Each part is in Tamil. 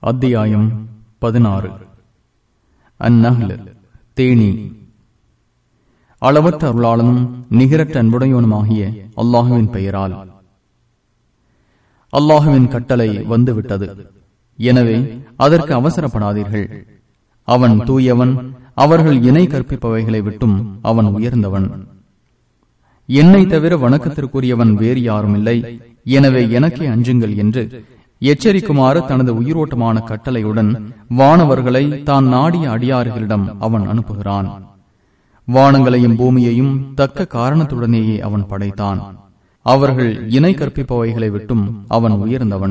அத்தியாயம் பதினாறு அந்நஹ்ல் தேனி அளவற்ற அருளாளனும் நிகரற்ற அன்புடையவனுமாகிய அல்லாஹுவின் பெயரால் அல்லாஹுவின் கட்டளை வந்துவிட்டது எனவே அதற்கு அவசரப்படாதீர்கள் அவன் தூயவன் அவர்கள் இணை கற்பிப்பவைகளை விட்டும் அவன் உயர்ந்தவன் என்னை தவிர வணக்கத்திற்குரியவன் வேறு யாரும் இல்லை எனவே எனக்கே அஞ்சுங்கள் என்று எச்சரிக்குமாறு தனது உயிரோட்டமான கட்டளையுடன் வானவர்களை தான் நாடிய அடியாறுகளிடம் அவன் அனுப்புகிறான் வானங்களையும் பூமியையும் தக்க காரணத்துடனேயே அவன் படைத்தான் அவர்கள் இணை கற்பிப்பவைகளை விட்டும் அவன் உயர்ந்தவன்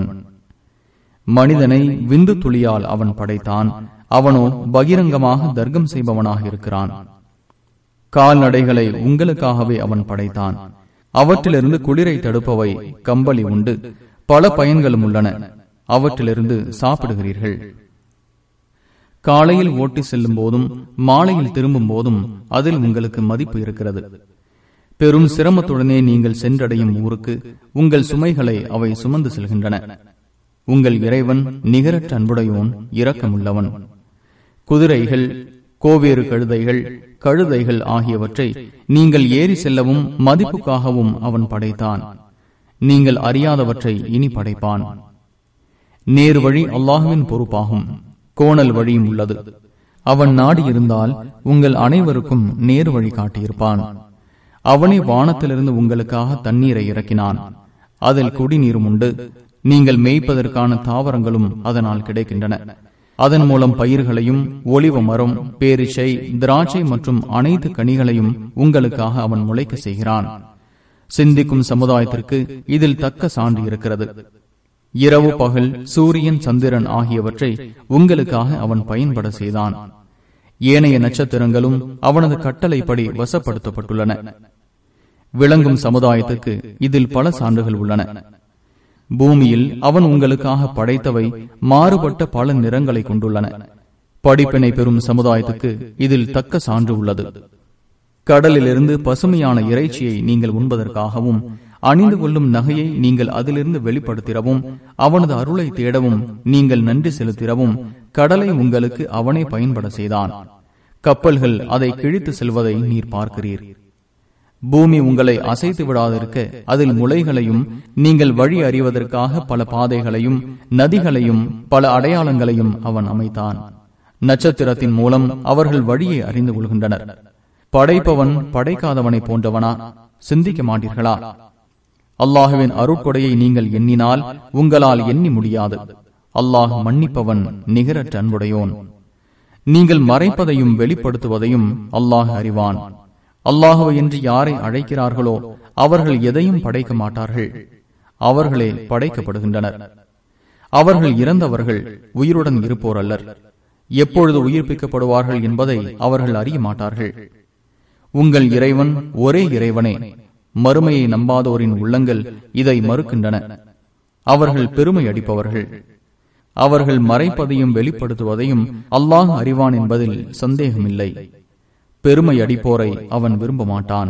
மனிதனை விந்து துளியால் அவன் படைத்தான் அவனோ பகிரங்கமாக தர்க்கம் செய்பவனாக இருக்கிறான் கால்நடைகளை உங்களுக்காகவே அவன் படைத்தான் அவற்றிலிருந்து குளிரை தடுப்பவை கம்பளி உண்டு பல பயன்களும் உள்ளன அவற்றிலிருந்து சாப்பிடுகிறீர்கள் காலையில் ஓட்டி செல்லும் போதும் மாலையில் திரும்பும் போதும் அதில் உங்களுக்கு மதிப்பு இருக்கிறது பெரும் சிரமத்துடனே நீங்கள் சென்றடையும் ஊருக்கு உங்கள் சுமைகளை அவை சுமந்து செல்கின்றன உங்கள் இறைவன் நிகரற்ற அன்புடையோன் இரக்கமுள்ளவன் குதிரைகள் கோவேறு கழுதைகள் கழுதைகள் ஆகியவற்றை நீங்கள் ஏறி செல்லவும் மதிப்புக்காகவும் அவன் படைத்தான் நீங்கள் அறியாதவற்றை இனி படைப்பான் நேரு வழி அல்லாஹுவின் பொறுப்பாகும் கோணல் வழியும் உள்ளது அவன் நாடி இருந்தால் உங்கள் அனைவருக்கும் நேரு வழி காட்டியிருப்பான் அவனே வானத்திலிருந்து உங்களுக்காக தண்ணீரை இறக்கினான் அதில் குடிநீரும் உண்டு நீங்கள் மேய்ப்பதற்கான தாவரங்களும் அதனால் கிடைக்கின்றன அதன் மூலம் பயிர்களையும் ஒளிவ மரம் பேரிச்சை திராட்சை மற்றும் அனைத்து கனிகளையும் உங்களுக்காக அவன் முளைக்க செய்கிறான் சிந்திக்கும் சமுதாயத்திற்கு இதில் தக்க சான்று இருக்கிறது இரவு பகல் சூரியன் சந்திரன் ஆகியவற்றை உங்களுக்காக அவன் பயன்பட செய்தான் ஏனைய நட்சத்திரங்களும் அவனது கட்டளைப்படி வசப்படுத்தப்பட்டுள்ளன விளங்கும் சமுதாயத்துக்கு இதில் பல சான்றுகள் உள்ளன பூமியில் அவன் உங்களுக்காக படைத்தவை மாறுபட்ட பல நிறங்களை கொண்டுள்ளன படிப்பினை பெறும் சமுதாயத்துக்கு இதில் தக்க சான்று உள்ளது கடலிலிருந்து பசுமையான இறைச்சியை நீங்கள் உண்பதற்காகவும் அணிந்து கொள்ளும் நகையை நீங்கள் அதிலிருந்து வெளிப்படுத்திடவும் அவனது அருளை தேடவும் நீங்கள் நன்றி செலுத்திடவும் கடலை உங்களுக்கு அவனே பயன்பட செய்தான் கப்பல்கள் அதை கிழித்து செல்வதை நீர் பார்க்கிறீர் பூமி உங்களை அசைத்து விடாதிருக்க அதில் முளைகளையும் நீங்கள் வழி அறிவதற்காக பல பாதைகளையும் நதிகளையும் பல அடையாளங்களையும் அவன் அமைத்தான் நட்சத்திரத்தின் மூலம் அவர்கள் வழியை அறிந்து கொள்கின்றனர் படைப்பவன் படைக்காதவனை போன்றவனா சிந்திக்க மாட்டீர்களா அல்லாஹுவின் அருட்கொடையை நீங்கள் எண்ணினால் உங்களால் எண்ணி முடியாது அல்லாஹ் மன்னிப்பவன் நிகரற்ற அன்புடையோன் நீங்கள் மறைப்பதையும் வெளிப்படுத்துவதையும் அல்லாஹ் அறிவான் அல்லாஹுவை என்று யாரை அழைக்கிறார்களோ அவர்கள் எதையும் படைக்க மாட்டார்கள் அவர்களே படைக்கப்படுகின்றனர் அவர்கள் இறந்தவர்கள் உயிருடன் இருப்போர் அல்லர் எப்பொழுது உயிர்ப்பிக்கப்படுவார்கள் என்பதை அவர்கள் அறிய மாட்டார்கள் உங்கள் இறைவன் ஒரே இறைவனே மறுமையை நம்பாதோரின் உள்ளங்கள் இதை மறுக்கின்றன அவர்கள் பெருமை அடிப்பவர்கள் அவர்கள் மறைப்பதையும் வெளிப்படுத்துவதையும் அல்லாஹ் அறிவான் என்பதில் சந்தேகமில்லை பெருமை அடிப்போரை அவன் விரும்ப மாட்டான்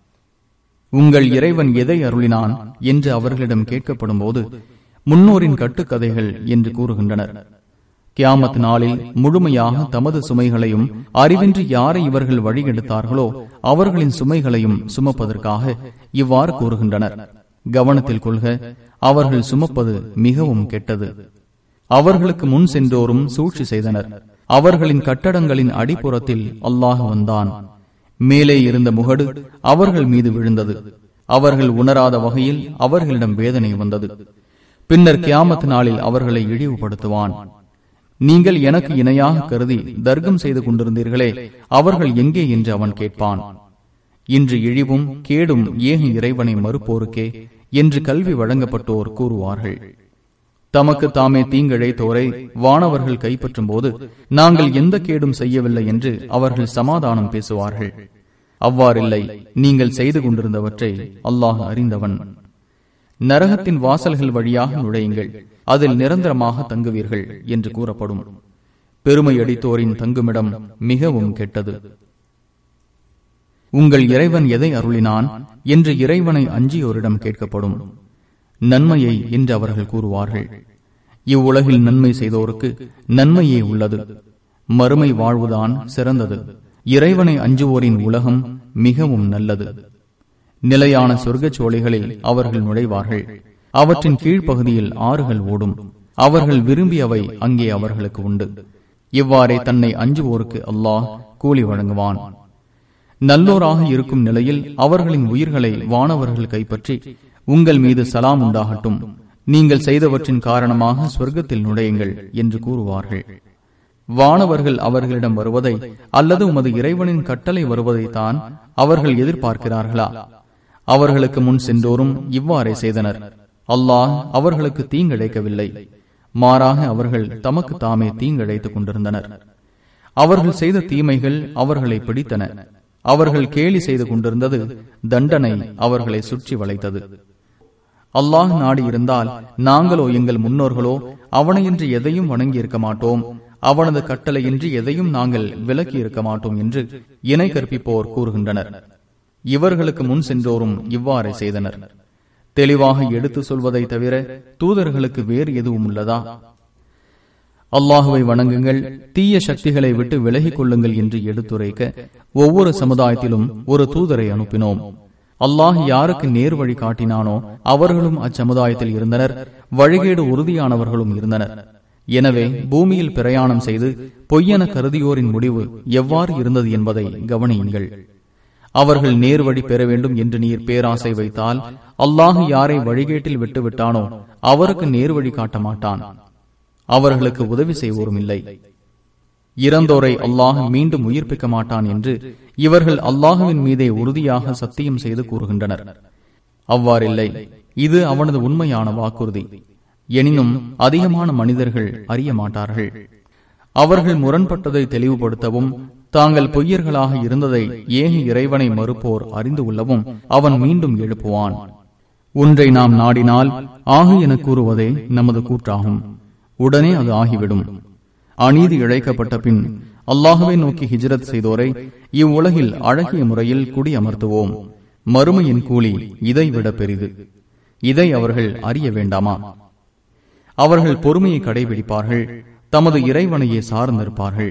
உங்கள் இறைவன் எதை அருளினான் என்று அவர்களிடம் கேட்கப்படும் போது முன்னோரின் கட்டுக்கதைகள் என்று கூறுகின்றனர் கியாமத் நாளில் முழுமையாக தமது சுமைகளையும் அறிவின்றி யாரை இவர்கள் வழிகெடுத்தார்களோ அவர்களின் சுமைகளையும் சுமப்பதற்காக இவ்வாறு கூறுகின்றனர் கவனத்தில் கொள்க அவர்கள் சுமப்பது மிகவும் கெட்டது அவர்களுக்கு முன் சென்றோரும் சூழ்ச்சி செய்தனர் அவர்களின் கட்டடங்களின் அடிப்புறத்தில் அல்லாஹ் வந்தான் மேலே இருந்த முகடு அவர்கள் மீது விழுந்தது அவர்கள் உணராத வகையில் அவர்களிடம் வேதனை வந்தது பின்னர் கியாமத் நாளில் அவர்களை இழிவுபடுத்துவான் நீங்கள் எனக்கு இணையாக கருதி தர்க்கம் செய்து கொண்டிருந்தீர்களே அவர்கள் எங்கே என்று அவன் கேட்பான் இன்று இழிவும் கேடும் ஏக இறைவனை மறுப்போருக்கே என்று கல்வி வழங்கப்பட்டோர் கூறுவார்கள் தமக்கு தாமே தீங்கிழைத்தோரை வானவர்கள் கைப்பற்றும் போது நாங்கள் எந்த கேடும் செய்யவில்லை என்று அவர்கள் சமாதானம் பேசுவார்கள் அவ்வாறில்லை நீங்கள் செய்து கொண்டிருந்தவற்றை அல்லாஹ் அறிந்தவன் நரகத்தின் வாசல்கள் வழியாக நுழையுங்கள் அதில் நிரந்தரமாக தங்குவீர்கள் என்று கூறப்படும் பெருமை அடித்தோரின் தங்குமிடம் மிகவும் கெட்டது உங்கள் இறைவன் எதை அருளினான் என்று இறைவனை அஞ்சியோரிடம் கேட்கப்படும் நன்மையை என்று அவர்கள் கூறுவார்கள் இவ்வுலகில் நன்மை செய்தோருக்கு நன்மையே உள்ளது மறுமை வாழ்வுதான் சிறந்தது இறைவனை அஞ்சுவோரின் உலகம் மிகவும் நல்லது நிலையான சொர்க்கச் சோலைகளில் அவர்கள் நுழைவார்கள் அவற்றின் கீழ்ப்பகுதியில் ஆறுகள் ஓடும் அவர்கள் விரும்பியவை அங்கே அவர்களுக்கு உண்டு இவ்வாறே தன்னை அஞ்சுவோருக்கு அல்லாஹ் கூலி வழங்குவான் நல்லோராக இருக்கும் நிலையில் அவர்களின் உயிர்களை வானவர்கள் கைப்பற்றி உங்கள் மீது சலாம் உண்டாகட்டும் நீங்கள் செய்தவற்றின் காரணமாக சொர்க்கத்தில் நுழையுங்கள் என்று கூறுவார்கள் வானவர்கள் அவர்களிடம் வருவதை அல்லது உமது இறைவனின் கட்டளை வருவதைத்தான் அவர்கள் எதிர்பார்க்கிறார்களா அவர்களுக்கு முன் சென்றோரும் இவ்வாறே செய்தனர் அல்லாஹ் அவர்களுக்கு தீங்கிழைக்கவில்லை மாறாக அவர்கள் தமக்கு தாமே தீங்கிழைத்துக் கொண்டிருந்தனர் அவர்கள் செய்த தீமைகள் அவர்களை பிடித்தன அவர்கள் கேலி செய்து கொண்டிருந்தது தண்டனை அவர்களை சுற்றி வளைத்தது அல்லாஹ் நாடி இருந்தால் நாங்களோ எங்கள் முன்னோர்களோ அவனையின்றி எதையும் வணங்கி இருக்க மாட்டோம் அவனது கட்டளையின்றி எதையும் நாங்கள் விலக்கி இருக்க மாட்டோம் என்று இணை கற்பிப்போர் கூறுகின்றனர் இவர்களுக்கு முன் சென்றோரும் இவ்வாறே செய்தனர் தெளிவாக எடுத்து சொல்வதை தவிர தூதர்களுக்கு வேறு எதுவும் உள்ளதா அல்லாஹுவை வணங்குங்கள் தீய சக்திகளை விட்டு விலகிக் கொள்ளுங்கள் என்று எடுத்துரைக்க ஒவ்வொரு சமுதாயத்திலும் ஒரு தூதரை அனுப்பினோம் அல்லாஹ் யாருக்கு நேர் வழி காட்டினானோ அவர்களும் அச்சமுதாயத்தில் இருந்தனர் வழிகேடு உறுதியானவர்களும் இருந்தனர் எனவே பூமியில் பிரயாணம் செய்து பொய்யென கருதியோரின் முடிவு எவ்வாறு இருந்தது என்பதை கவனியுங்கள் அவர்கள் நேர் வழி பெற வேண்டும் என்று நீர் பேராசை வைத்தால் அல்லாஹ் யாரை வழிகேட்டில் விட்டுவிட்டானோ அவருக்கு நேர் வழி காட்ட மாட்டான் அவர்களுக்கு உதவி செய்வோரும் இல்லை இறந்தோரை அல்லாஹ் மீண்டும் உயிர்ப்பிக்க மாட்டான் என்று இவர்கள் அல்லாஹுவின் மீதே உறுதியாக சத்தியம் செய்து கூறுகின்றனர் அவ்வாறில்லை இது அவனது உண்மையான வாக்குறுதி எனினும் அதிகமான மனிதர்கள் அறிய மாட்டார்கள் அவர்கள் முரண்பட்டதை தெளிவுபடுத்தவும் தாங்கள் பொய்யர்களாக இருந்ததை ஏக இறைவனை மறுப்போர் அறிந்து கொள்ளவும் அவன் மீண்டும் எழுப்புவான் ஒன்றை நாம் நாடினால் ஆகு என கூறுவதே நமது கூற்றாகும் உடனே அது ஆகிவிடும் அநீதி இழைக்கப்பட்ட பின் அல்லாஹுவை நோக்கி ஹிஜ்ரத் செய்தோரை இவ்வுலகில் அழகிய முறையில் குடியமர்த்துவோம் மறுமையின் கூலி இதைவிட பெரிது இதை அவர்கள் அறிய வேண்டாமா அவர்கள் பொறுமையை கடைபிடிப்பார்கள் தமது இறைவனையே சார்ந்திருப்பார்கள்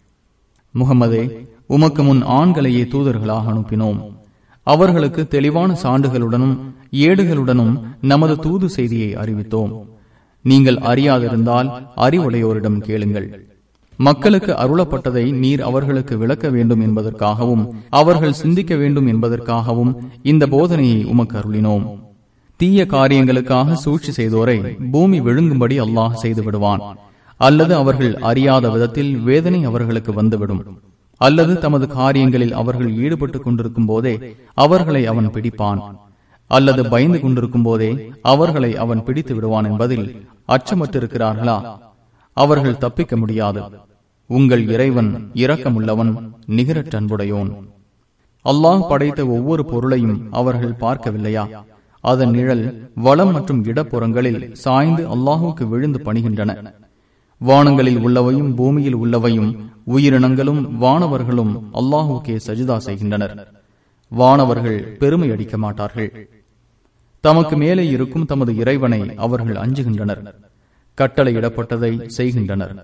முகமதே உமக்கு முன் ஆண்களையே தூதர்களாக அனுப்பினோம் அவர்களுக்கு தெளிவான சான்றுகளுடனும் ஏடுகளுடனும் நமது தூது செய்தியை அறிவித்தோம் நீங்கள் அறியாதிருந்தால் அறிவுடையோரிடம் கேளுங்கள் மக்களுக்கு அருளப்பட்டதை நீர் அவர்களுக்கு விளக்க வேண்டும் என்பதற்காகவும் அவர்கள் சிந்திக்க வேண்டும் என்பதற்காகவும் இந்த போதனையை உமக்கு அருளினோம் தீய காரியங்களுக்காக சூழ்ச்சி செய்தோரை பூமி விழுங்கும்படி அல்லாஹ் செய்து விடுவான் அல்லது அவர்கள் அறியாத விதத்தில் வேதனை அவர்களுக்கு வந்துவிடும் அல்லது தமது காரியங்களில் அவர்கள் ஈடுபட்டுக் கொண்டிருக்கும் போதே அவர்களை அவன் பிடிப்பான் அல்லது பயந்து கொண்டிருக்கும் போதே அவர்களை அவன் பிடித்து விடுவான் என்பதில் அச்சமற்றிருக்கிறார்களா அவர்கள் தப்பிக்க முடியாது உங்கள் இறைவன் இரக்கமுள்ளவன் நிகரற்ற அன்புடையோன் அல்லாஹ் படைத்த ஒவ்வொரு பொருளையும் அவர்கள் பார்க்கவில்லையா அதன் நிழல் வளம் மற்றும் இடப்புறங்களில் சாய்ந்து அல்லாஹுக்கு விழுந்து பணிகின்றன வானங்களில் உள்ளவையும் பூமியில் உள்ளவையும் உயிரினங்களும் வானவர்களும் அல்லாஹுக்கே சஜிதா செய்கின்றனர் வானவர்கள் பெருமை அடிக்க மாட்டார்கள் தமக்கு மேலே இருக்கும் தமது இறைவனை அவர்கள் அஞ்சுகின்றனர் கட்டளையிடப்பட்டதை செய்கின்றனர்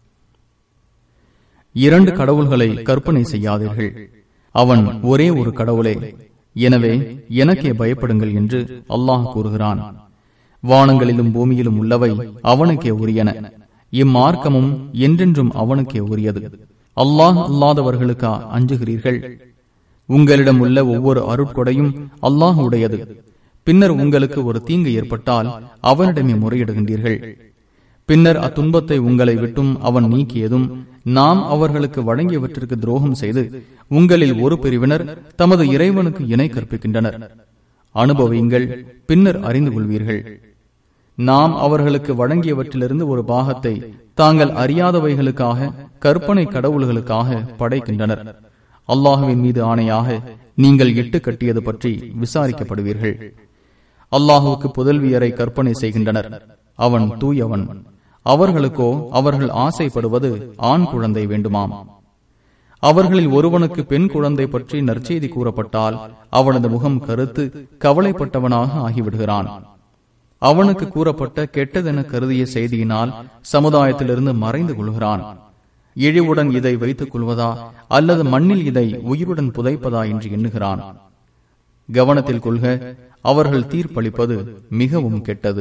இரண்டு கடவுள்களை கற்பனை செய்யாதீர்கள் அவன் ஒரே ஒரு கடவுளே எனவே எனக்கே பயப்படுங்கள் என்று அல்லாஹ் கூறுகிறான் வானங்களிலும் பூமியிலும் உள்ளவை அவனுக்கே உரியன இம்மார்க்கமும் என்றென்றும் அவனுக்கே உரியது அல்லாஹ் அல்லாதவர்களுக்கா அஞ்சுகிறீர்கள் உங்களிடம் உள்ள ஒவ்வொரு அருட்கொடையும் அல்லாஹ் உடையது பின்னர் உங்களுக்கு ஒரு தீங்கு ஏற்பட்டால் அவனிடமே முறையிடுகின்றீர்கள் பின்னர் அத்துன்பத்தை உங்களை விட்டும் அவன் நீக்கியதும் நாம் அவர்களுக்கு வழங்கியவற்றிற்கு துரோகம் செய்து உங்களில் ஒரு பிரிவினர் தமது இறைவனுக்கு இணை கற்பிக்கின்றனர் அனுபவியுங்கள் பின்னர் அறிந்து கொள்வீர்கள் நாம் அவர்களுக்கு வழங்கியவற்றிலிருந்து ஒரு பாகத்தை தாங்கள் அறியாதவைகளுக்காக கற்பனை கடவுள்களுக்காக படைக்கின்றனர் அல்லாஹுவின் மீது ஆணையாக நீங்கள் இட்டு கட்டியது பற்றி விசாரிக்கப்படுவீர்கள் அல்லாஹுக்கு புதல்வியரை கற்பனை செய்கின்றனர் அவன் தூயவன் அவர்களுக்கோ அவர்கள் ஆசைப்படுவது ஆண் குழந்தை வேண்டுமாம் அவர்களில் ஒருவனுக்கு பெண் குழந்தை பற்றி நற்செய்தி கூறப்பட்டால் அவனது முகம் கருத்து கவலைப்பட்டவனாக ஆகிவிடுகிறான் அவனுக்கு கூறப்பட்ட கெட்டதென கருதிய செய்தியினால் சமுதாயத்திலிருந்து மறைந்து கொள்கிறான் இழிவுடன் இதை வைத்துக் கொள்வதா அல்லது மண்ணில் இதை உயிருடன் புதைப்பதா என்று எண்ணுகிறான் கவனத்தில் கொள்க அவர்கள் தீர்ப்பளிப்பது மிகவும் கெட்டது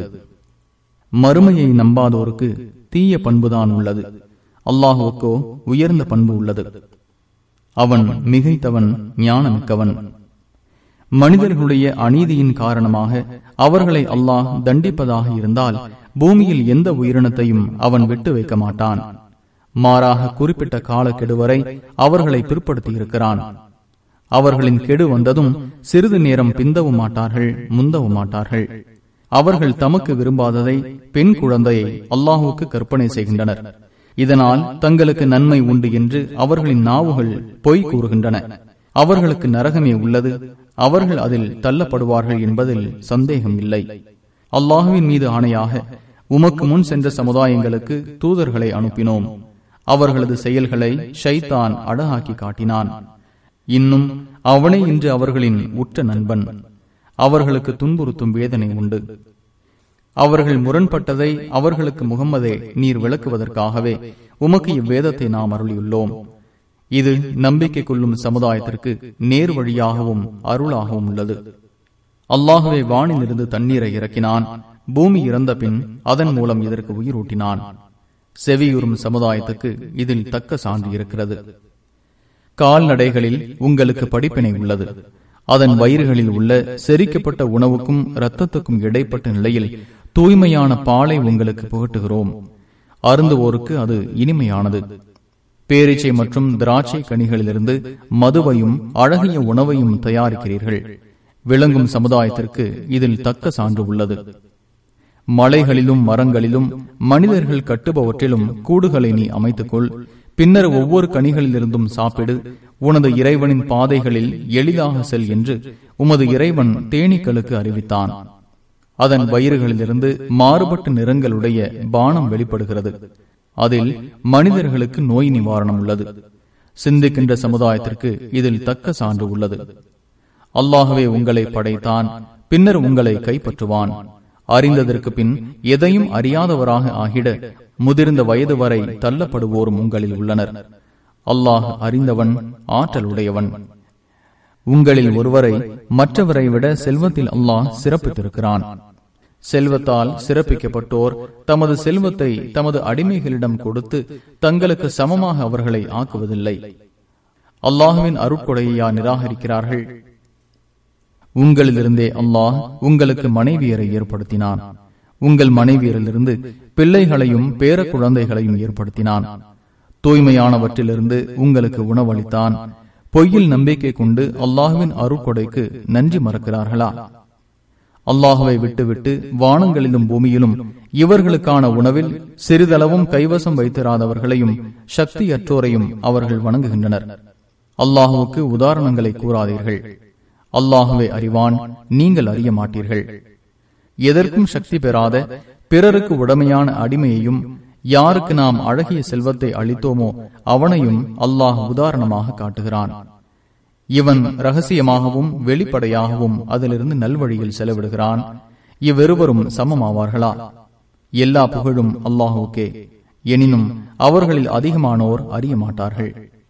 மறுமையை நம்பாதோருக்கு தீய பண்புதான் உள்ளது அல்லாஹுக்கோ உயர்ந்த பண்பு உள்ளது அவன் மிகைத்தவன் ஞானமிக்கவன் மனிதர்களுடைய அநீதியின் காரணமாக அவர்களை அல்லாஹ் தண்டிப்பதாக இருந்தால் பூமியில் எந்த உயிரினத்தையும் அவன் விட்டு வைக்க மாட்டான் மாறாக குறிப்பிட்ட காலக்கெடு வரை அவர்களை பிற்படுத்தி இருக்கிறான் அவர்களின் கெடு வந்ததும் சிறிது நேரம் பிந்தவும் மாட்டார்கள் முந்தவும் மாட்டார்கள் அவர்கள் தமக்கு விரும்பாததை பெண் குழந்தையை அல்லாஹுக்கு கற்பனை செய்கின்றனர் இதனால் தங்களுக்கு நன்மை உண்டு என்று அவர்களின் நாவுகள் பொய் கூறுகின்றன அவர்களுக்கு நரகமே உள்ளது அவர்கள் அதில் தள்ளப்படுவார்கள் என்பதில் சந்தேகம் இல்லை அல்லாஹுவின் மீது ஆணையாக உமக்கு முன் சென்ற சமுதாயங்களுக்கு தூதர்களை அனுப்பினோம் அவர்களது செயல்களை ஷைத்தான் அழகாக்கி காட்டினான் இன்னும் அவனே இன்று அவர்களின் உற்ற நண்பன் அவர்களுக்கு துன்புறுத்தும் வேதனை உண்டு அவர்கள் முரண்பட்டதை அவர்களுக்கு முகம்மதே நீர் விளக்குவதற்காகவே உமக்கு இவ்வேதத்தை நாம் அருளியுள்ளோம் இது நம்பிக்கை கொள்ளும் சமுதாயத்திற்கு நேர் வழியாகவும் அருளாகவும் உள்ளது அல்லாஹுவே வானிலிருந்து தண்ணீரை இறக்கினான் பூமி இறந்த பின் அதன் மூலம் இதற்கு உயிரூட்டினான் செவியுறும் சமுதாயத்துக்கு இதில் தக்க சான்று இருக்கிறது கால்நடைகளில் உங்களுக்கு படிப்பினை உள்ளது அதன் வயிறுகளில் உள்ள செரிக்கப்பட்ட உணவுக்கும் இரத்தத்துக்கும் இடைப்பட்ட நிலையில் தூய்மையான பாலை உங்களுக்கு புகட்டுகிறோம் அருந்துவோருக்கு அது இனிமையானது பேரிச்சை மற்றும் திராட்சை கனிகளிலிருந்து மதுவையும் அழகிய உணவையும் தயாரிக்கிறீர்கள் விளங்கும் சமுதாயத்திற்கு இதில் தக்க சான்று உள்ளது மலைகளிலும் மரங்களிலும் மனிதர்கள் கட்டுபவற்றிலும் கூடுகளை நீ அமைத்துக்கொள் பின்னர் ஒவ்வொரு கனிகளிலிருந்தும் சாப்பிடு உனது இறைவனின் பாதைகளில் எளிதாக செல் என்று உமது இறைவன் தேனீக்களுக்கு அறிவித்தான் அதன் வயிறுகளிலிருந்து மாறுபட்ட நிறங்களுடைய பானம் வெளிப்படுகிறது அதில் மனிதர்களுக்கு நோய் நிவாரணம் உள்ளது சிந்திக்கின்ற சமுதாயத்திற்கு இதில் தக்க சான்று உள்ளது அல்லாகவே உங்களை படைத்தான் பின்னர் உங்களை கைப்பற்றுவான் அறிந்ததற்கு பின் எதையும் அறியாதவராக ஆகிட முதிர்ந்த வயது வரை தள்ளப்படுவோரும் உங்களில் உள்ளனர் அல்லாஹ் அறிந்தவன் ஆற்றல் உடையவன் உங்களில் ஒருவரை மற்றவரை விட செல்வத்தில் அல்லாஹ் சிறப்பித்திருக்கிறான் செல்வத்தால் சிறப்பிக்கப்பட்டோர் தமது செல்வத்தை தமது அடிமைகளிடம் கொடுத்து தங்களுக்கு சமமாக அவர்களை ஆக்குவதில்லை அல்லாஹுவின் அருட்கொடையா நிராகரிக்கிறார்கள் உங்களிலிருந்தே அல்லாஹ் உங்களுக்கு மனைவியரை ஏற்படுத்தினான் உங்கள் மனைவியரிலிருந்து பிள்ளைகளையும் பேர குழந்தைகளையும் ஏற்படுத்தினான் தூய்மையானவற்றிலிருந்து உங்களுக்கு உணவளித்தான் பொய்யில் நம்பிக்கை கொண்டு அல்லாஹுவின் அருட்கொடைக்கு நன்றி மறக்கிறார்களா அல்லாஹுவை விட்டுவிட்டு வானங்களிலும் பூமியிலும் இவர்களுக்கான உணவில் சிறிதளவும் கைவசம் வைத்திராதவர்களையும் சக்தியற்றோரையும் அவர்கள் வணங்குகின்றனர் அல்லாஹுவுக்கு உதாரணங்களை கூறாதீர்கள் அல்லாஹுவை அறிவான் நீங்கள் அறிய மாட்டீர்கள் எதற்கும் சக்தி பெறாத பிறருக்கு உடமையான அடிமையையும் யாருக்கு நாம் அழகிய செல்வத்தை அளித்தோமோ அவனையும் அல்லாஹ் உதாரணமாக காட்டுகிறான் இவன் ரகசியமாகவும் வெளிப்படையாகவும் அதிலிருந்து நல்வழியில் செலவிடுகிறான் இவ்விருவரும் சமமாவார்களா எல்லா புகழும் அல்லாஹுக்கே எனினும் அவர்களில் அதிகமானோர் அறிய மாட்டார்கள்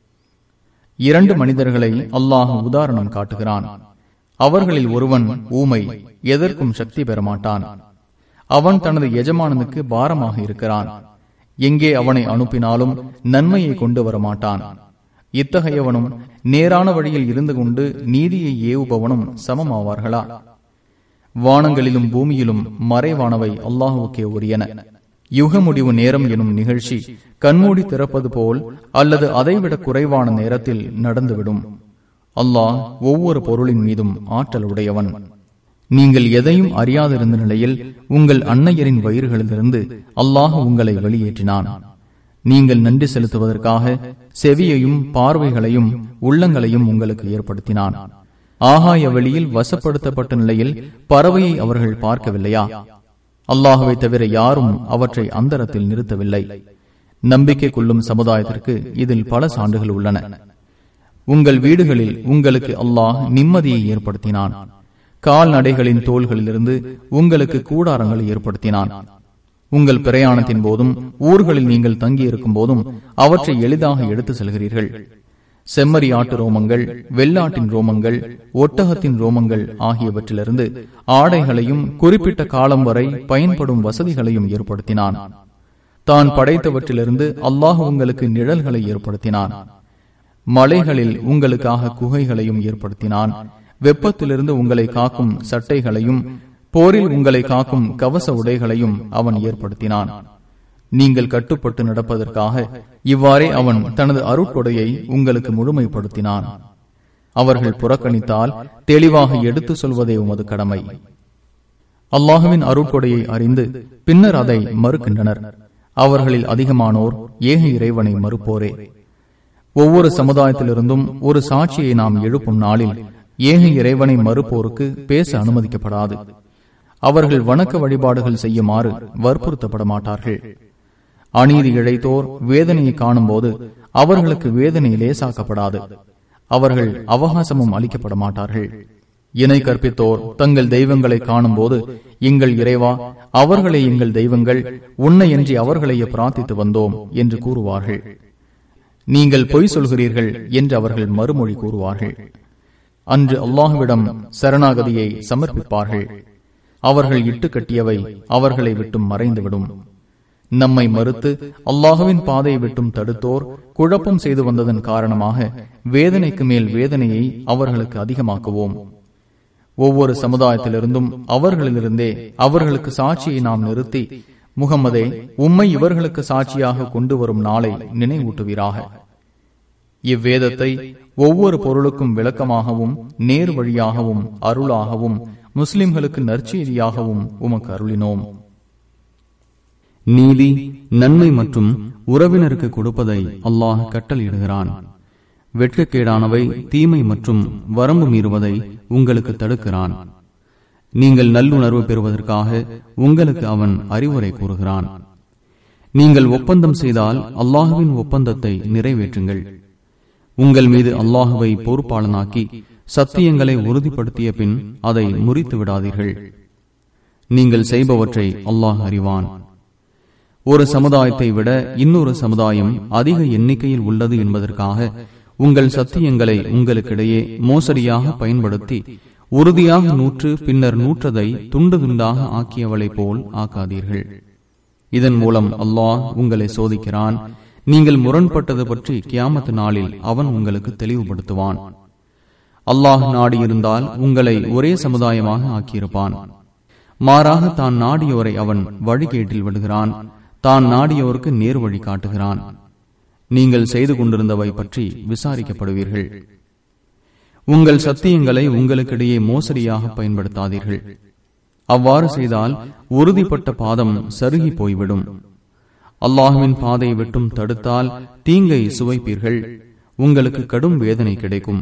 இரண்டு மனிதர்களை அல்லாஹ் உதாரணம் காட்டுகிறான் அவர்களில் ஒருவன் ஊமை எதற்கும் சக்தி பெற மாட்டான் அவன் தனது எஜமானனுக்கு பாரமாக இருக்கிறான் எங்கே அவனை அனுப்பினாலும் நன்மையை கொண்டு வர மாட்டான் இத்தகையவனும் நேரான வழியில் இருந்து கொண்டு நீதியை ஏவுபவனும் சமமாவார்களா வானங்களிலும் பூமியிலும் மறைவானவை அல்லாஹுக்கே உரியன யுக முடிவு நேரம் எனும் நிகழ்ச்சி கண்மூடி திறப்பது போல் அல்லது அதைவிட குறைவான நேரத்தில் நடந்துவிடும் அல்லாஹ் ஒவ்வொரு பொருளின் மீதும் ஆற்றல் உடையவன் நீங்கள் எதையும் அறியாதிருந்த நிலையில் உங்கள் அன்னையரின் வயிறுகளிலிருந்து அல்லாஹ் உங்களை வெளியேற்றினான் நீங்கள் நன்றி செலுத்துவதற்காக செவியையும் பார்வைகளையும் உள்ளங்களையும் உங்களுக்கு ஏற்படுத்தினான் ஆகாய வழியில் வசப்படுத்தப்பட்ட நிலையில் பறவையை அவர்கள் பார்க்கவில்லையா அல்லாஹுவை தவிர யாரும் அவற்றை அந்தரத்தில் நிறுத்தவில்லை நம்பிக்கை கொள்ளும் சமுதாயத்திற்கு இதில் பல சான்றுகள் உள்ளன உங்கள் வீடுகளில் உங்களுக்கு அல்லாஹ் நிம்மதியை ஏற்படுத்தினான் கால்நடைகளின் தோள்களிலிருந்து உங்களுக்கு கூடாரங்களை ஏற்படுத்தினான் உங்கள் பிரயாணத்தின் போதும் ஊர்களில் நீங்கள் தங்கியிருக்கும் போதும் அவற்றை எளிதாக எடுத்து செல்கிறீர்கள் செம்மறி ஆட்டு ரோமங்கள் வெள்ளாட்டின் ரோமங்கள் ஒட்டகத்தின் ரோமங்கள் ஆகியவற்றிலிருந்து ஆடைகளையும் குறிப்பிட்ட காலம் வரை பயன்படும் வசதிகளையும் ஏற்படுத்தினான் தான் படைத்தவற்றிலிருந்து அல்லாஹ் உங்களுக்கு நிழல்களை ஏற்படுத்தினான் மலைகளில் உங்களுக்காக குகைகளையும் ஏற்படுத்தினான் வெப்பத்திலிருந்து உங்களை காக்கும் சட்டைகளையும் போரில் உங்களை காக்கும் கவச உடைகளையும் அவன் ஏற்படுத்தினான் நீங்கள் கட்டுப்பட்டு நடப்பதற்காக இவ்வாறே அவன் தனது அருட்கொடையை உங்களுக்கு முழுமைப்படுத்தினான் அவர்கள் புறக்கணித்தால் தெளிவாக எடுத்து சொல்வதே உமது கடமை அல்லாஹுவின் அருட்கொடையை அறிந்து பின்னர் அதை மறுக்கின்றனர் அவர்களில் அதிகமானோர் ஏக இறைவனை மறுப்போரே ஒவ்வொரு சமுதாயத்திலிருந்தும் ஒரு சாட்சியை நாம் எழுப்பும் நாளில் ஏக இறைவனை மறுப்போருக்கு பேச அனுமதிக்கப்படாது அவர்கள் வணக்க வழிபாடுகள் செய்யுமாறு வற்புறுத்தப்பட மாட்டார்கள் அநீதி இழைத்தோர் வேதனையை காணும் போது அவர்களுக்கு வேதனை லேசாக்கப்படாது அவர்கள் அவகாசமும் அளிக்கப்பட மாட்டார்கள் இணை கற்பித்தோர் தங்கள் தெய்வங்களை காணும் போது எங்கள் இறைவா அவர்களே எங்கள் தெய்வங்கள் உன்னையன்றி அவர்களையே பிரார்த்தித்து வந்தோம் என்று கூறுவார்கள் நீங்கள் பொய் சொல்கிறீர்கள் என்று அவர்கள் மறுமொழி கூறுவார்கள் அன்று அல்லாஹுவிடம் சரணாகதியை சமர்ப்பிப்பார்கள் அவர்கள் இட்டு கட்டியவை அவர்களை விட்டும் மறைந்துவிடும் நம்மை மறுத்து அல்லாஹுவின் பாதையை விட்டும் தடுத்தோர் குழப்பம் செய்து வந்ததன் காரணமாக வேதனைக்கு மேல் வேதனையை அவர்களுக்கு அதிகமாக்குவோம் ஒவ்வொரு சமுதாயத்திலிருந்தும் அவர்களிலிருந்தே அவர்களுக்கு சாட்சியை நாம் நிறுத்தி முகமதே உம்மை இவர்களுக்கு சாட்சியாக கொண்டு வரும் நாளை நினைவூட்டுவீராக இவ்வேதத்தை ஒவ்வொரு பொருளுக்கும் விளக்கமாகவும் நேர் வழியாகவும் அருளாகவும் முஸ்லிம்களுக்கு நற்செய்தியாகவும் உமக்கு அருளினோம் நீதி நன்மை மற்றும் உறவினருக்கு கொடுப்பதை அல்லாஹ் கட்டளையிடுகிறான் வெட்கக்கேடானவை தீமை மற்றும் வரம்பு மீறுவதை உங்களுக்கு தடுக்கிறான் நீங்கள் நல்லுணர்வு பெறுவதற்காக உங்களுக்கு அவன் அறிவுரை கூறுகிறான் நீங்கள் ஒப்பந்தம் செய்தால் அல்லாஹுவின் ஒப்பந்தத்தை நிறைவேற்றுங்கள் உங்கள் மீது அல்லாஹுவை பொறுப்பாளனாக்கி சத்தியங்களை உறுதிப்படுத்திய பின் அதை முறித்து விடாதீர்கள் நீங்கள் செய்பவற்றை அல்லாஹ் அறிவான் ஒரு சமுதாயத்தை விட இன்னொரு சமுதாயம் அதிக எண்ணிக்கையில் உள்ளது என்பதற்காக உங்கள் சத்தியங்களை உங்களுக்கிடையே மோசடியாக பயன்படுத்தி உறுதியாக நூற்று பின்னர் நூற்றதை துண்டு துண்டாக ஆக்கியவளை போல் ஆக்காதீர்கள் இதன் மூலம் அல்லாஹ் உங்களை சோதிக்கிறான் நீங்கள் முரண்பட்டது பற்றி கியாமத்து நாளில் அவன் உங்களுக்கு தெளிவுபடுத்துவான் அல்லாஹ் நாடியிருந்தால் உங்களை ஒரே சமுதாயமாக ஆக்கியிருப்பான் மாறாக தான் நாடியோரை அவன் வழிகேட்டில் விடுகிறான் தான் நாடியோருக்கு நேர் வழி காட்டுகிறான் நீங்கள் செய்து கொண்டிருந்தவை பற்றி விசாரிக்கப்படுவீர்கள் உங்கள் சத்தியங்களை உங்களுக்கிடையே மோசடியாக பயன்படுத்தாதீர்கள் அவ்வாறு செய்தால் உறுதிப்பட்ட பாதம் சருகி போய்விடும் அல்லாஹுவின் பாதையை விட்டும் தடுத்தால் தீங்கை சுவைப்பீர்கள் உங்களுக்கு கடும் வேதனை கிடைக்கும்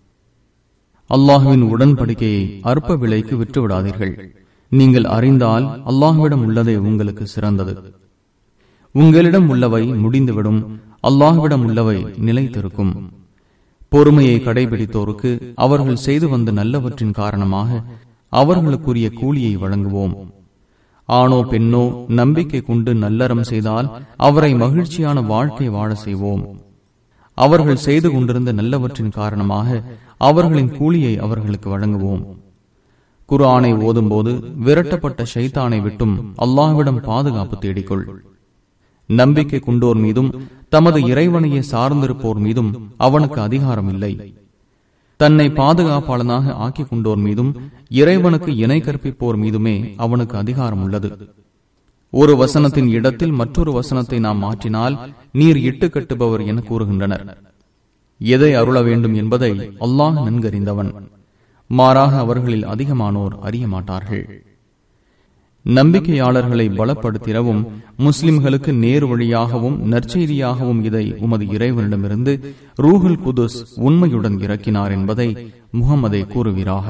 அல்லாஹுவின் உடன்படிக்கையை அற்ப விலைக்கு விட்டுவிடாதீர்கள் நீங்கள் அறிந்தால் அல்லாஹுவிடம் உள்ளதே உங்களுக்கு சிறந்தது உங்களிடம் உள்ளவை முடிந்துவிடும் அல்லாஹுவிடம் உள்ளவை நிலைத்திருக்கும் பொறுமையை கடைபிடித்தோருக்கு அவர்கள் செய்து வந்த நல்லவற்றின் காரணமாக அவர்களுக்குரிய கூலியை வழங்குவோம் ஆணோ பெண்ணோ நம்பிக்கை கொண்டு நல்லறம் செய்தால் அவரை மகிழ்ச்சியான வாழ்க்கை வாழ செய்வோம் அவர்கள் செய்து கொண்டிருந்த நல்லவற்றின் காரணமாக அவர்களின் கூலியை அவர்களுக்கு வழங்குவோம் குரானை ஓதும்போது விரட்டப்பட்ட ஷைத்தானை விட்டும் அல்லாஹ்விடம் பாதுகாப்பு தேடிக்கொள் நம்பிக்கை கொண்டோர் மீதும் தமது இறைவனையே சார்ந்திருப்போர் மீதும் அவனுக்கு அதிகாரம் இல்லை தன்னை பாதுகாப்பாளனாக ஆக்கிக் கொண்டோர் மீதும் இறைவனுக்கு இணை கற்பிப்போர் மீதுமே அவனுக்கு அதிகாரம் உள்ளது ஒரு வசனத்தின் இடத்தில் மற்றொரு வசனத்தை நாம் மாற்றினால் நீர் இட்டு கட்டுபவர் என கூறுகின்றனர் எதை அருள வேண்டும் என்பதை அல்லாஹ் நன்கறிந்தவன் மாறாக அவர்களில் அதிகமானோர் அறிய மாட்டார்கள் நம்பிக்கையாளர்களை பலப்படுத்திடவும் முஸ்லிம்களுக்கு நேர் வழியாகவும் நற்செய்தியாகவும் இதை உமது இறைவனிடமிருந்து ரூஹுல் குதுஸ் உண்மையுடன் இறக்கினார் என்பதை முகமதை கூறுவீராக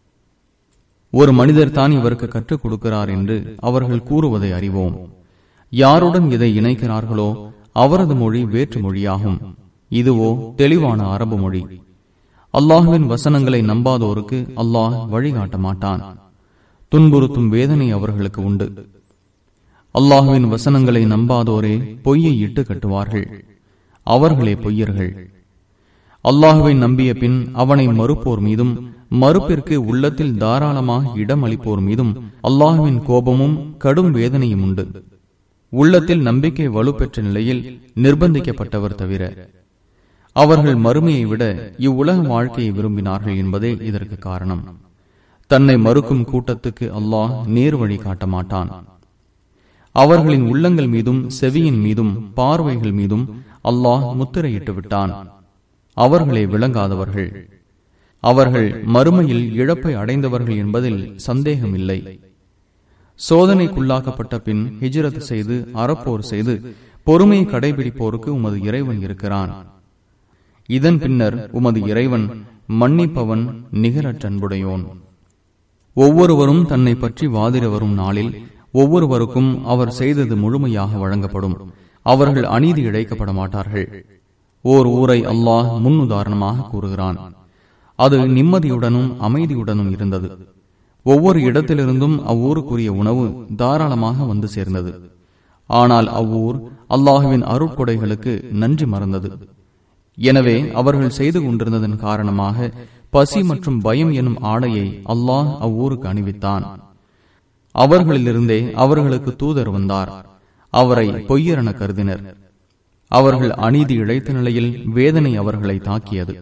ஒரு மனிதர் தான் இவருக்கு கற்றுக் கொடுக்கிறார் என்று அவர்கள் கூறுவதை அறிவோம் யாருடன் இதை இணைக்கிறார்களோ அவரது மொழி வேற்று மொழியாகும் இதுவோ தெளிவான அரபு மொழி அல்லாஹுவின் வசனங்களை நம்பாதோருக்கு அல்லாஹ் வழிகாட்ட மாட்டான் துன்புறுத்தும் வேதனை அவர்களுக்கு உண்டு அல்லாஹுவின் வசனங்களை நம்பாதோரே பொய்யை இட்டு கட்டுவார்கள் அவர்களே பொய்யர்கள் அல்லாஹுவை நம்பிய பின் அவனை மறுப்போர் மீதும் மறுப்பிற்கு உள்ளத்தில் தாராளமாக இடம் அளிப்போர் மீதும் அல்லாஹுவின் கோபமும் கடும் வேதனையும் உண்டு உள்ளத்தில் நம்பிக்கை வலுப்பெற்ற நிலையில் நிர்பந்திக்கப்பட்டவர் தவிர அவர்கள் மறுமையை விட இவ்வுலக வாழ்க்கையை விரும்பினார்கள் என்பதே இதற்கு காரணம் தன்னை மறுக்கும் கூட்டத்துக்கு அல்லாஹ் நேர் வழி காட்ட மாட்டான் அவர்களின் உள்ளங்கள் மீதும் செவியின் மீதும் பார்வைகள் மீதும் அல்லாஹ் முத்திரையிட்டு விட்டான் அவர்களே விளங்காதவர்கள் அவர்கள் மறுமையில் இழப்பை அடைந்தவர்கள் என்பதில் சந்தேகமில்லை சோதனைக்குள்ளாக்கப்பட்ட பின் ஹிஜ்ரத் செய்து அறப்போர் செய்து பொறுமையை கடைபிடிப்போருக்கு உமது இறைவன் இருக்கிறான் இதன் பின்னர் உமது இறைவன் மன்னிப்பவன் நிகரற்ற அன்புடையோன் ஒவ்வொருவரும் தன்னை பற்றி வாதிட வரும் நாளில் ஒவ்வொருவருக்கும் அவர் செய்தது முழுமையாக வழங்கப்படும் அவர்கள் அநீதி இழைக்கப்பட மாட்டார்கள் ஓர் ஊரை அல்லாஹ் முன்னுதாரணமாக கூறுகிறான் அது நிம்மதியுடனும் அமைதியுடனும் இருந்தது ஒவ்வொரு இடத்திலிருந்தும் அவ்வூருக்குரிய உணவு தாராளமாக வந்து சேர்ந்தது ஆனால் அவ்வூர் அல்லாஹுவின் அருட்கொடைகளுக்கு நன்றி மறந்தது எனவே அவர்கள் செய்து கொண்டிருந்ததன் காரணமாக பசி மற்றும் பயம் எனும் ஆடையை அல்லாஹ் அவ்வூருக்கு அணிவித்தான் அவர்களிலிருந்தே அவர்களுக்கு தூதர் வந்தார் அவரை பொய்யரென கருதினர் அவர்கள் அநீதி இழைத்த நிலையில் வேதனை அவர்களை தாக்கியது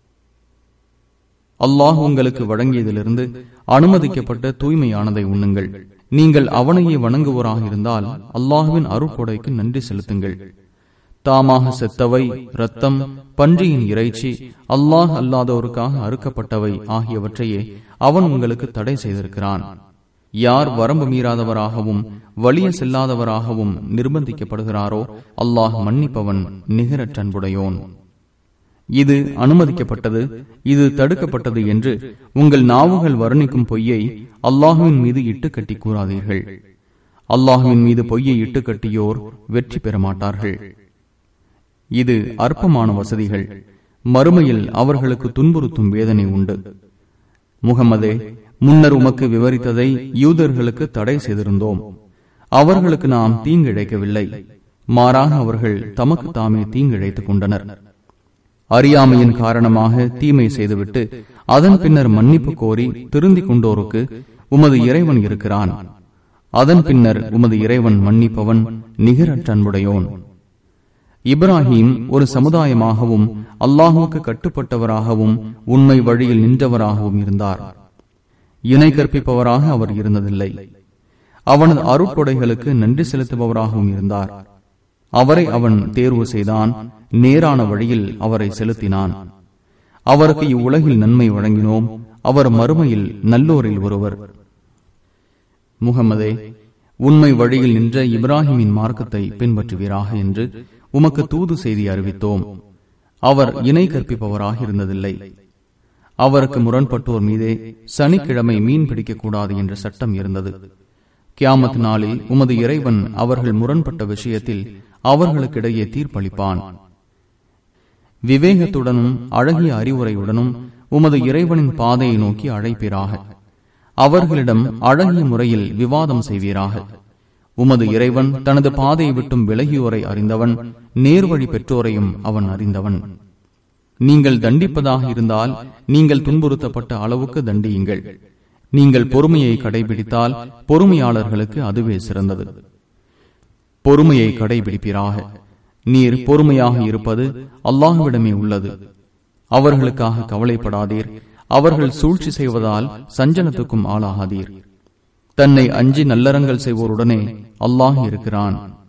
அல்லாஹ் உங்களுக்கு வழங்கியதிலிருந்து அனுமதிக்கப்பட்ட தூய்மையானதை உண்ணுங்கள் நீங்கள் அவனையே வணங்குவோராக இருந்தால் அல்லாஹுவின் அருட்கொடைக்கு நன்றி செலுத்துங்கள் தாமாக செத்தவை ரத்தம் பன்றியின் இறைச்சி அல்லாஹ் அல்லாதோருக்காக அறுக்கப்பட்டவை ஆகியவற்றையே அவன் உங்களுக்கு தடை செய்திருக்கிறான் யார் வரம்பு மீறாதவராகவும் வலிய செல்லாதவராகவும் நிர்பந்திக்கப்படுகிறாரோ அல்லாஹ் மன்னிப்பவன் நிகரற்ற அன்புடையோன் இது அனுமதிக்கப்பட்டது இது தடுக்கப்பட்டது என்று உங்கள் நாவுகள் வர்ணிக்கும் பொய்யை அல்லாஹுவின் மீது இட்டு கட்டி கூறாதீர்கள் அல்லாஹுவின் மீது பொய்யை இட்டு கட்டியோர் வெற்றி பெற மாட்டார்கள் இது அற்பமான வசதிகள் மறுமையில் அவர்களுக்கு துன்புறுத்தும் வேதனை உண்டு முகமதே முன்னர் உமக்கு விவரித்ததை யூதர்களுக்கு தடை செய்திருந்தோம் அவர்களுக்கு நாம் தீங்கிழைக்கவில்லை மாறாக அவர்கள் தமக்கு தாமே தீங்கிழைத்துக் கொண்டனர் அறியாமையின் காரணமாக தீமை செய்துவிட்டு அதன் பின்னர் மன்னிப்பு கோரி திருந்திக் கொண்டோருக்கு உமது இறைவன் இருக்கிறான் அதன் பின்னர் உமது இறைவன் மன்னிப்பவன் நிகரற்ற அன்புடையோன் இப்ராஹிம் ஒரு சமுதாயமாகவும் அல்லாஹுக்கு கட்டுப்பட்டவராகவும் உண்மை வழியில் நின்றவராகவும் இருந்தார் இணை கற்பிப்பவராக அவர் இருந்ததில்லை அவனது அருட்கொடைகளுக்கு நன்றி செலுத்துபவராகவும் இருந்தார் அவரை அவன் தேர்வு செய்தான் நேரான வழியில் அவரை செலுத்தினான் அவருக்கு இவ்வுலகில் நன்மை வழங்கினோம் அவர் மறுமையில் நல்லோரில் ஒருவர் முகமதே உண்மை வழியில் நின்ற இப்ராஹிமின் மார்க்கத்தை பின்பற்றுவீராக என்று உமக்கு தூது செய்தி அறிவித்தோம் அவர் இணை கற்பிப்பவராக இருந்ததில்லை அவருக்கு முரண்பட்டோர் மீதே சனிக்கிழமை மீன் பிடிக்கக்கூடாது என்ற சட்டம் இருந்தது கியாமத் நாளில் உமது இறைவன் அவர்கள் முரண்பட்ட விஷயத்தில் அவர்களுக்கிடையே தீர்ப்பளிப்பான் விவேகத்துடனும் அழகிய அறிவுரையுடனும் உமது இறைவனின் பாதையை நோக்கி அழைப்பீராக அவர்களிடம் அழகிய முறையில் விவாதம் செய்வீராக உமது இறைவன் தனது பாதையை விட்டும் விலகியோரை அறிந்தவன் நேர்வழி பெற்றோரையும் அவன் அறிந்தவன் நீங்கள் தண்டிப்பதாக இருந்தால் நீங்கள் துன்புறுத்தப்பட்ட அளவுக்கு தண்டியுங்கள் நீங்கள் பொறுமையை கடைபிடித்தால் பொறுமையாளர்களுக்கு அதுவே சிறந்தது பொறுமையை கடைபிடிப்பீராக நீர் பொறுமையாக இருப்பது அல்லாஹுவிடமே உள்ளது அவர்களுக்காக கவலைப்படாதீர் அவர்கள் சூழ்ச்சி செய்வதால் சஞ்சலத்துக்கும் ஆளாகாதீர் தன்னை அஞ்சி நல்லறங்கள் செய்வோருடனே அல்லாஹ் இருக்கிறான்